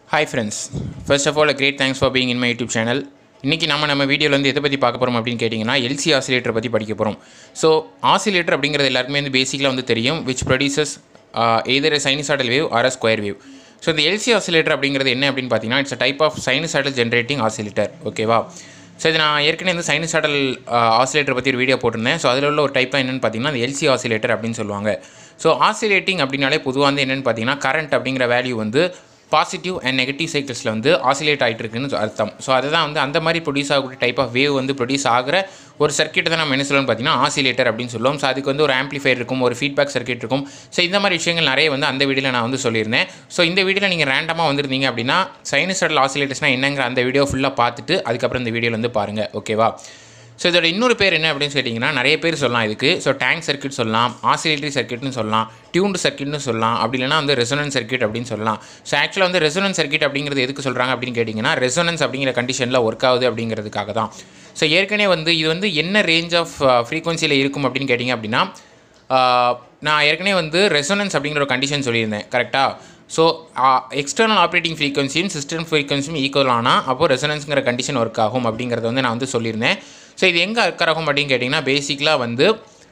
hi friends first of all great thanks for being in my YouTube channel இன்றைக்கி நம்ம நம்ம வீடியோவில் வந்து எதை பற்றி பார்க்க போகிறோம் அப்படின்னு கேட்டிங்கன்னா எல்சி ஆசிலேட்டர் பற்றி படிக்க போகிறோம் ஸோ ஆசிலேட்டர் அப்படிங்கிறது எல்லாருக்குமே வந்து பேசிக்கலாக வந்து தெரியும் which produces either sinusoidal wave or square wave so இந்த எல்சி ஆசிலேட்டர் அப்படிங்கிறது என்ன அப்படின்னு பார்த்தீங்கன்னா it's type of sinusoidal generating oscillator ஓகேவா ஸோ இது நான் ஏற்கனவே வந்து சைனசாடல் ஆசிலேட்டர் பற்றி ஒரு வீடியோ போட்டிருந்தேன் ஸோ அதில் உள்ள ஒரு டைப் என்னென்னு பார்த்தீங்கன்னா அந்த எல்சி ஆசிலேட்டர் அப்படின்னு சொல்லுவாங்க ஸோ ஆசிலேட்டிங் அப்படின்னாலே பொதுவாக வந்து என்னென்னு பார்த்தீங்கன்னா கரண்ட் அப்படிங்கிற வேல்யூ வந்து பாசிட்டிவ் அண்ட் நெகட்டிவ் சைக்கிள்ஸில் வந்து ஆசிலேட் ஆகிட்டு இருக்குன்னு அர்த்தம் ஸோ அதுதான் வந்து அந்த மாதிரி ப்ரொடியூஸ் ஆகக்கூடிய டைப் ஆஃப் வேவ் வந்து ப்ரொடியூஸ் ஆகிற ஒரு சர்க்கிட் தான் நம்ம என்ன சொல்லணும்னு பார்த்தீங்கன்னா ஆசிலேட்டர் அப்படின்னு சொல்லுவோம் ஸோ அதுக்கு வந்து ஒரு ஆம்ப்ளிஃபையர் இருக்கும் ஒரு ஃபீட்பேக் சர்க்கிட் இருக்கும் ஸோ இந்த மாதிரி விஷயங்கள் நிறைய வந்து அந்த வீடியோவில் நான் வந்து சொல்லியிருந்தேன் ஸோ இந்த வீடியோவில் நீங்கள் ரேண்டமாக வந்திருந்தீங்க அப்படின்னா சைனசடல் ஆசிலேட்டர்ஸ்னால் என்னங்கிற அந்த வீடியோ ஃபுல்லாக பார்த்துட்டு அதுக்கப்புறம் இந்த வீடியோவில் வந்து பாருங்கள் ஓகேவா ஸோ இதோட இன்னொரு பேர் என்ன அப்படின்னு கேட்டிங்கன்னா நிறைய பேர் சொல்லலாம் இதுக்கு ஸோ டேங்க் சர்க்கிட் சொல்லலாம் ஆசிலேட்டரி சர்க்கிட்னு சொல்லலாம் டியூன்டு சர்க்கிட்னு சொல்லலாம் அப்படி இல்லைனா வந்து ரெசனன்ஸ் சர்க்கிட் அப்படின்னு சொல்லலாம் ஸோ ஆக்சுவலாக வந்து ரெசனன்ஸ் சர்க்கிட் அப்படிங்கிறது எதுக்கு சொல்கிறாங்க அப்படின்னு கேட்டிங்கன்னா ரெசனன்ஸ் அப்படிங்கிற கண்டிஷனில் ஒர்க் ஆகுது அப்படிங்கிறதுக்காக தான் ஸோ ஏற்கனவே வந்து இது வந்து என்ன ரேஞ்ச் ஆஃப் ஃப்ரீக்வன்சியில் இருக்கும் அப்படின்னு கேட்டிங்க அப்படின்னா நான் ஏற்கனவே வந்து ரெசனன்ஸ் அப்படிங்கிற ஒரு கண்டிஷன் சொல்லியிருந்தேன் கரெக்டாக ஸோ எக்ஸ்டர்னல் ஆப்ரேட்டிங் ஃப்ரீக்வன்சியும் சிஸ்டம் ஃப்ரீக்வன்சியும் ஈக்குவல் ஆனால் அப்போது ரெசனன்ஸுங்கிற கண்டிஷன் ஒர்க் ஆகும் அப்படிங்கிறத வந்து நான் வந்து சொல்லியிருந்தேன் ஸோ இது எங்கே ஒர்க் ஆகும் அப்படின்னு கேட்டிங்கன்னா பேசிக்கலாக வந்து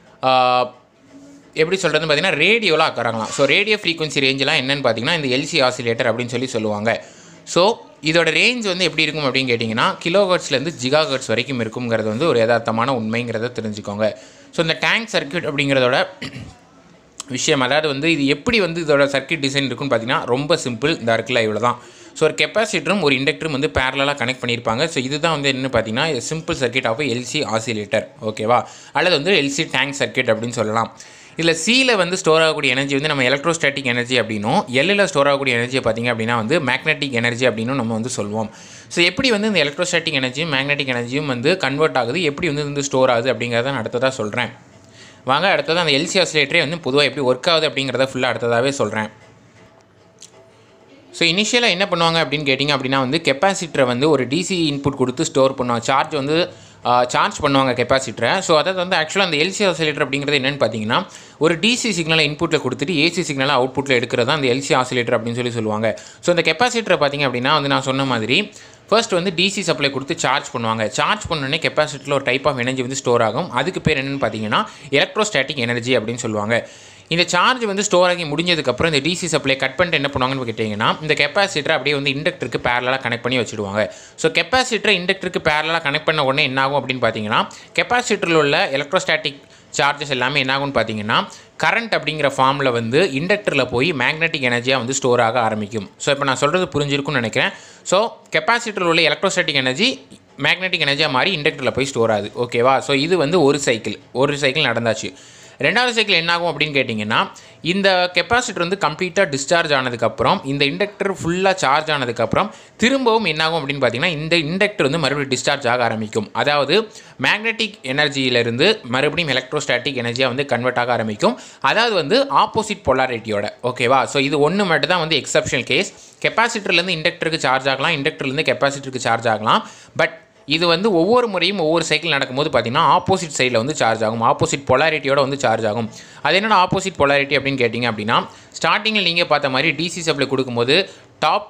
எப்படி சொல்கிறதுன்னு பார்த்தீங்கன்னா ரேடியோவில் அக்கறாங்களாம் ஸோ ரேடியோ ஃப்ரீக்வன்சி ரேஞ்செலாம் என்னென்னு பார்த்தீங்கன்னா இந்த எல்சி ஆசிலேட்டர் அப்படின்னு சொல்லி சொல்லுவாங்க ஸோ இதோட ரேஞ்ச் வந்து எப்படி இருக்கும் அப்படின்னு கேட்டிங்கன்னா கிலோஹர்ட்ஸ்லேருந்து ஜிகா ஹர்ட்ஸ் வரைக்கும் இருக்குங்கிறது வந்து ஒரு யதார்த்தமான உண்மைங்கிறத தெரிஞ்சுக்கோங்க ஸோ இந்த டேங்க் சர்க்கியூட் அப்படிங்கிறதோட விஷயம் அதாவது வந்து இது எப்படி வந்து இதோட சர்க்கியூட் டிசைன் இருக்குன்னு பார்த்தீங்கன்னா ரொம்ப சிம்பிள் இந்த இருக்குல்ல இவ்வளோ தான் ஸோ ஒரு கெப்பாசிட்டரும் ஒரு இண்டக்டரும் வந்து பேரலாக கனெக்ட் பண்ணியிருப்பாங்க ஸோ இதுதான் வந்து என்ன பார்த்தீங்கன்னா simple circuit of LC oscillator ஓகேவா அல்லது வந்து எல்சி டேங்க் சர்க்கியூட் அப்படின்னு சொல்லலாம் இதில் சியில் வந்து ஸ்டோர் ஆகக்கூடிய எனர்ஜி வந்து நம்ம எலக்ட்ரோஸ்டாட்டிக் எனர்ஜி அப்படின்னும் எல்லில் ஸ்டோர் ஆகக்கூடிய எனர்ஜியை பார்த்திங்க அப்படின்னா வந்து மேக்னெட்டிக் எனர்ஜி அப்படின்னு நம்ம வந்து சொல்லுவோம் ஸோ எப்படி வந்து இந்த எலக்ட்ரோஸ்டாட்டிக் எனர்ஜியும் மேக்னெட்டிக் எனர்ஜியும் வந்து கன்வெர்ட் ஆகுது எப்படி வந்து வந்து ஸ்டோர் ஆகுது அப்படிங்கிறத நான் அடுத்ததாக சொல்கிறேன் வாங்க அடுத்தது அந்த எல்சி ஆசிலேட்டரே வந்து பொதுவாக எப்படி ஒர்க் ஆகுது அப்படிங்கிறத ஃபுல்லாக அடுத்ததாகவே சொல்கிறேன் ஸோ இனிஷியலாக என்ன பண்ணுவாங்க அப்படின்னு கேட்டிங்க அப்படின்னா வந்து கெப்பாசிட்டரை வந்து ஒரு டிசி இன்புட் கொடுத்து ஸ்டோர் பண்ணுவாங்க சார்ஜ் வந்து சார்ஜ் பண்ணுவாங்க கெப்பாசிட்டரை ஸோ அதாவது வந்து ஆக்சுவலாக அந்த எல்சி ஆசிலேட்டர் அப்படிங்கிறது என்னென்னு பார்த்தீங்கன்னா ஒரு டிசி சிக்னலை இன்புட்டில் கொடுத்துட்டு ஏசி சிக்னலை அவுட்புட்டில் எடுக்கிறது தான் அந்த எல்சி ஆசிலேட்டர் அப்படின்னு சொல்லி சொல்லுவாங்க ஸோ அந்த கெப்பாசிட்டரை பார்த்திங்க அப்படின்னா வந்து நான் சொன்ன மாதிரி ஃபர்ஸ்ட் வந்து டிசி சப்ளை கொடுத்து சார்ஜ் பண்ணுவாங்க சார்ஜ் பண்ணோடனே கெப்பாசிட்டியில் ஒரு டைப் ஆஃப் எனர்ஜி வந்து ஸ்டோர் ஆகும் அதுக்கு பேர் என்னென்னு பார்த்தீங்கன்னா எலக்ட்ரோஸ்டாட்டிக் எனர்ஜி அப்படின்னு சொல்லுவாங்க இந்த சார்ஜ் வந்து ஸ்டோர் ஆகி முடிஞ்சதுக்கப்புறம் இந்த டிசி சப்ளை கட் பண்ணிட்டு என்ன பண்ணுவாங்கன்னு கேட்டிங்கன்னா இந்த கெப்பாசிட்டரை அப்படியே வந்து இண்டக்டருக்கு பேரலாக கனெக்ட் பண்ணி வச்சுடுவாங்க ஸோ கெப்பாசிட்டரை இண்டக்டருக்கு பேரலாக கனெக்ட் பண்ண உடனே என்ன ஆகும் அப்படின்னு பார்த்தீங்கன்னா கெப்பாசிட்டரில் உள்ள எலக்ட்ரோஸ்டாட்டிக் சார்ஜஸ் எல்லாமே என்ன ஆகும்னு பார்த்தீங்கன்னா கரண்ட் அப்படிங்கிற ஃபார்மில் வந்து இண்டக்டரில் போய் மேக்னெட்டிக் எனர்ஜியாக வந்து ஸ்டோர் ஆக ஆரம்பிக்கும் ஸோ இப்போ நான் சொல்கிறது புரிஞ்சிருக்கும்னு நினைக்கிறேன் ஸோ கெப்பாசிட்டரில் உள்ள எலக்ட்ரோஸ்டாட்டிக் எனர்ஜி மேக்னெட்டிக் எனர்ஜியாக மாறி இண்டக்டரில் போய் ஸ்டோர் ஆகுது ஓகேவா ஸோ இது வந்து ஒரு சைக்கிள் ஒரு சைக்கிள் நடந்தாச்சு ரெண்டாவது சைக்கிள் என்னாகும் அப்படின்னு கேட்டிங்கன்னா இந்த கெப்பாசிட்டர் வந்து கம்ப்ளீட்டாக டிஸ்சார்ஜ் ஆனதுக்கப்புறம் இந்த இண்டக்டர் ஃபுல்லாக சார்ஜ் ஆனதுக்கப்புறம் திரும்பவும் என்னாகும் அப்படின்னு பார்த்தீங்கன்னா இந்த இண்டக்டர் வந்து மறுபடியும் டிஸ்சார்ஜ் ஆக ஆரம்பிக்கும் அதாவது மேக்னெட்டிக் எனர்ஜியிலேருந்து மறுபடியும் எலக்ட்ரோஸ்டாட்டிக் எனர்ஜியாக வந்து கன்வெர்ட் ஆக ஆரம்பிக்கும் அதாவது வந்து ஆப்போசிட் பொலாரிட்டியோட ஓகேவா ஸோ இது ஒன்று மட்டும் தான் வந்து எக்ஸப்ஷனல் கேஸ் கெப்பாசிட்டர்லேருந்து இண்டக்டருக்கு சார்ஜ் ஆகலாம் இண்டக்டர்லேருந்து கெப்பாசிட்டருக்கு சார்ஜ் ஆகலாம் பட் இது வந்து ஒவ்வொரு முறையும் ஒவ்வொரு சைக்கிள் நடக்கும்போது பார்த்தீங்கன்னா ஆப்போசிட் சைடில் வந்து சார்ஜ் ஆகும் ஆப்போசிட் பொலாரிட்டியோட வந்து சார்ஜ் ஆகும் அது என்னோட ஆப்போசிட் பொலாரிட்டி அப்படின்னு கேட்டிங்க அப்படின்னா ஸ்டார்டிங்கில் நீங்கள் பார்த்த மாதிரி டிசி சப்ளை கொடுக்கும்போது டாப்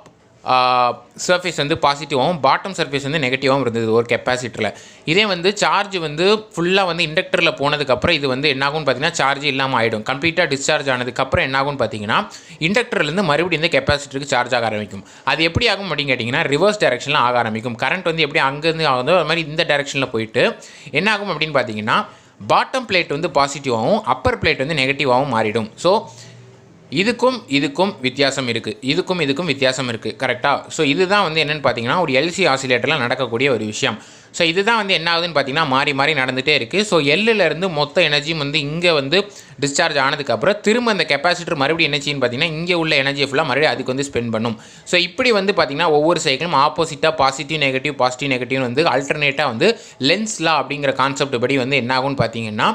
சர்ஃபேஸ் வந்து பாசிட்டிவாகவும் பாட்டம் சர்ஃபேஸ் வந்து நெகட்டிவாகவும் இருந்தது ஒரு கெப்பாசிட்டரில் இதே வந்து சார்ஜ் வந்து ஃபுல்லாக வந்து இண்டக்டரில் போனதுக்கப்புறம் இது வந்து என்னாகும்னு பார்த்தீங்கன்னா சார்ஜ் இல்லாமல் ஆகிடும் கம்ப்ளீட்டாக டிஸ்சார்ஜ் ஆனதுக்கப்புறம் என்னாகும்னு பார்த்தீங்கன்னா இண்டக்டர்லேருந்து மறுபடியும் இந்த கெப்பாசிட்டருக்கு சார்ஜ் ஆக ஆரம்பிக்கும் அது எப்படி ஆகும் அப்படின்னு கேட்டிங்கன்னா ரிவர்ஸ் டேரக்ஷனில் ஆக ஆரம்பிக்கும் கரண்ட் வந்து எப்படி அங்கேருந்து ஆகுதோ அது மாதிரி இந்த டேரக்ஷனில் போயிட்டு என்ன ஆகும் அப்படின்னு பார்த்தீங்கன்னா பாட்டம் பிளேட் வந்து பாசிட்டிவாகவும் அப்பர் பிளேட் வந்து நெகட்டிவாகவும் மாறிடும் ஸோ இதுக்கும் இதுக்கும் வித்தியாசம் இருக்குது இதுக்கும் இதுக்கும் வித்தியாசம் இருக்குது கரெக்டாக ஸோ இதுதான் வந்து என்னென்னு பார்த்தீங்கன்னா ஒரு எல்சி ஆசிலேட்டரில் நடக்கக்கூடிய ஒரு விஷயம் ஸோ இதுதான் வந்து என்ன ஆகுதுன்னு பார்த்தீங்கன்னா மாறி மாறி நடந்துகிட்டே இருக்குது ஸோ எல்லிலேருந்து மொத்த எனர்ஜியும் வந்து இங்கே வந்து டிஸ்சார்ஜ் ஆனதுக்கப்புறம் திரும்ப அந்த கெப்பாசிட்டர் மறுபடியும் எனர்ஜின்னு பார்த்தீங்கன்னா இங்கே உள்ள எனர்ஜி ஃபுல்லாக மறுபடியும் அதுக்கு வந்து ஸ்பெண்ட் பண்ணும் ஸோ இப்படி வந்து பார்த்தீங்கன்னா ஒவ்வொரு சைக்கிளும் ஆப்போசிட்டாக பாசிட்டிவ் நெகட்டிவ் பாசிட்டிவ் நெகட்டிவ் வந்து அல்டர்னேட்டாக வந்து லென்ஸ்லா அப்படிங்கிற கான்செப்ட் படி வந்து என்ன ஆகும்னு பார்த்தீங்கன்னா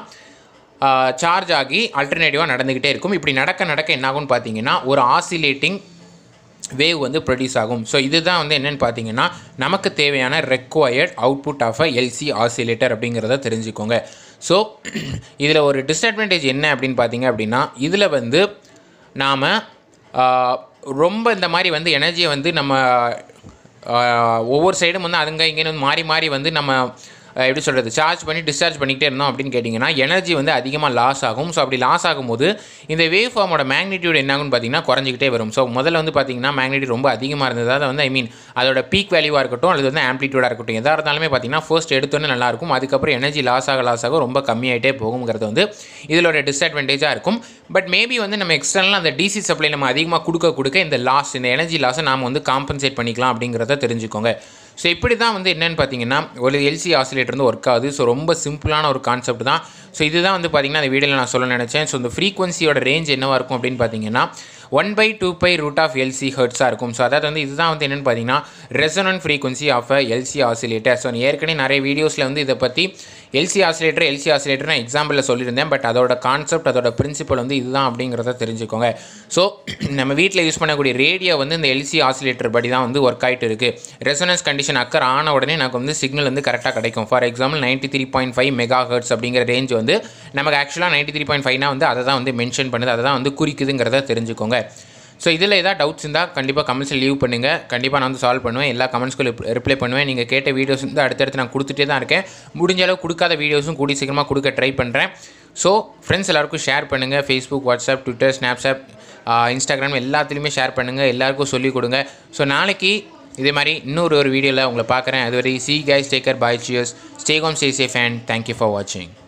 சார்ஜ் ஆகி அல்டர்னேட்டிவாக நடந்துக்கிட்டே இருக்கும் இப்படி நடக்க நடக்க என்ன ஆகும்னு பார்த்தீங்கன்னா ஒரு ஆசிலேட்டிங் வேவ் வந்து ப்ரொடியூஸ் ஆகும் ஸோ இதுதான் வந்து என்னென்னு பார்த்தீங்கன்னா நமக்கு தேவையான required output of a LC oscillator அப்படிங்கிறத தெரிஞ்சுக்கோங்க ஸோ இதில் ஒரு டிஸ்அட்வான்டேஜ் என்ன அப்படின்னு பார்த்தீங்க அப்படின்னா இதில் வந்து நாம் ரொம்ப இந்த மாதிரி வந்து எனர்ஜியை வந்து நம்ம ஆஹ், ஒவ்வொரு சைடும் வந்து அதுங்க இங்கேன்னு வந்து மாறி மாறி வந்து நம்ம ஆஹ், எப்படி சொல்கிறது சார்ஜ் பண்ணி டிஸ்சார்ஜ் பண்ணிக்கிட்டே இருந்தோம் அப்படின்னு கேட்டிங்கன்னா எனர்ஜி வந்து அதிகமாக லாஸ் ஆகும் ஸோ அப்படி லாஸ் ஆகும்போது இந்த வேவ் ஃபார்மோட மேக்னிடியூட் என்னாகும்னு பார்த்தீங்கன்னா குறைஞ்சிக்கிட்டே வரும் ஸோ முதல்ல வந்து பார்த்தீங்கன்னா மேக்னிடியூட் ரொம்ப அதிகமாக இருந்தது அதை வந்து ஐ மீன் அதோட பீக் வேல்யூவாக இருக்கட்டும் அல்லது வந்து ஆம்ப்ளிடியூடாக இருக்கட்டும் எதாக இருந்தாலுமே பார்த்தீங்கன்னா ஃபர்ஸ்ட் எடுத்தோன்னே நல்லாயிருக்கும் அதுக்கப்புறம் எனர்ஜி லாஸ் ஆக லாஸ் ஆக ரொம்ப கம்மியாயிட்டே போகுங்கிறது வந்து இதோட டிஸ்அட்வான்டேஜாக இருக்கும் பட் மேபி வந்து நம்ம எக்ஸ்டர்னல் அந்த டிசி சப்ளை நம்ம அதிகமாக கொடுக்க கொடுக்க இந்த லாஸ் இந்த எனர்ஜி லாஸை நாம் வந்து காம்பன்சேட் பண்ணிக்கலாம் அப்படிங்கிறத தெரிஞ்சுக்கோங்க ஸோ இப்படி தான் வந்து என்னென்னு பார்த்தீங்கன்னா ஒரு எல்சி ஆசிலேட்டர் வந்து ஒர்க் ஆகுது ஸோ ரொம்ப சிம்பிளான ஒரு கான்செப்ட் தான் ஸோ இதுதான் வந்து பார்த்தீங்கன்னா அந்த வீடியோவில் நான் சொல்ல நினச்சேன் ஸோ இந்த ஃப்ரீக்வன்சியோட ரேஞ்ச் என்னவாக இருக்கும் அப்படின்னு பார்த்தீங்கன்னா one by two by root of LC ஹர்ட்ஸாக இருக்கும் ஸோ அதாவது வந்து இதுதான் வந்து என்னென்னு பார்த்தீங்கன்னா resonant frequency of a LC oscillator so ஏற்கனவே நிறைய வீடியோஸில் வந்து இதை பற்றி எல்சி ஆசிலேட்டர் எல்சி ஆசிலேட்டர் நான் எக்ஸாம்பிளில் சொல்லியிருந்தேன் பட் அதோட கான்செப்ட் அதோட பிரின்சிபல் வந்து இதுதான் அப்படிங்கிறத தெரிஞ்சுக்கோங்க ஸோ நம்ம வீட்டில் யூஸ் பண்ணக்கூடிய ரேடியோ வந்து இந்த எல்சி ஆசிலேட்டர் படி தான் வந்து ஒர்க் ஆகிட்டு இருக்குது ரெசனன்ஸ் கண்டிஷன் அக்கர் ஆன உடனே நமக்கு வந்து சிக்னல் வந்து கரெக்டாக கிடைக்கும் for example ninety three point five mega hertz அப்படிங்கிற ரேஞ்ச் வந்து நமக்கு ஆக்சுவலாக நைன்ட்டி த்ரீ பாயிண்ட் ஃபைவ்னா வந்து அதை தான் வந்து மென்ஷன் பண்ணுது அதை தான் வந்து குறிக்குதுங்கிறத தெரிஞ்சுக்கோங்க ஸோ இதில் ஏதாவது டவுட்ஸ் இருந்தால் கண்டிப்பாக கமெண்ட்ஸில் லீவ் பண்ணுங்கள் கண்டிப்பாக நான் வந்து சால்வ் பண்ணுவேன் எல்லா கமெண்ட்ஸ்க்கும் ரிப்ளை பண்ணுவேன் நீங்கள் கேட்ட வீடியோஸ் வந்து அடுத்தடுத்து நான் கொடுத்துட்டே தான் இருக்கேன் முடிஞ்ச அளவு கொடுக்காத வீடியோஸும் கூடி சீக்கிரமாக கொடுக்க ட்ரை பண்ணுறேன் ஸோ ஃப்ரெண்ட்ஸ் எல்லாருக்கும் ஷேர் பண்ணுங்கள் Facebook WhatsApp Twitter Snapchat Instagram எல்லாத்துலேயுமே ஷேர் பண்ணுங்கள் எல்லாருக்கும் சொல்லிக் கொடுங்க ஸோ நாளைக்கு இதே மாதிரி இன்னொரு ஒரு வீடியோவில் உங்களை பார்க்குறேன் அதுவரை see guys take care bye cheers stay home stay safe and thank you for வாட்சிங்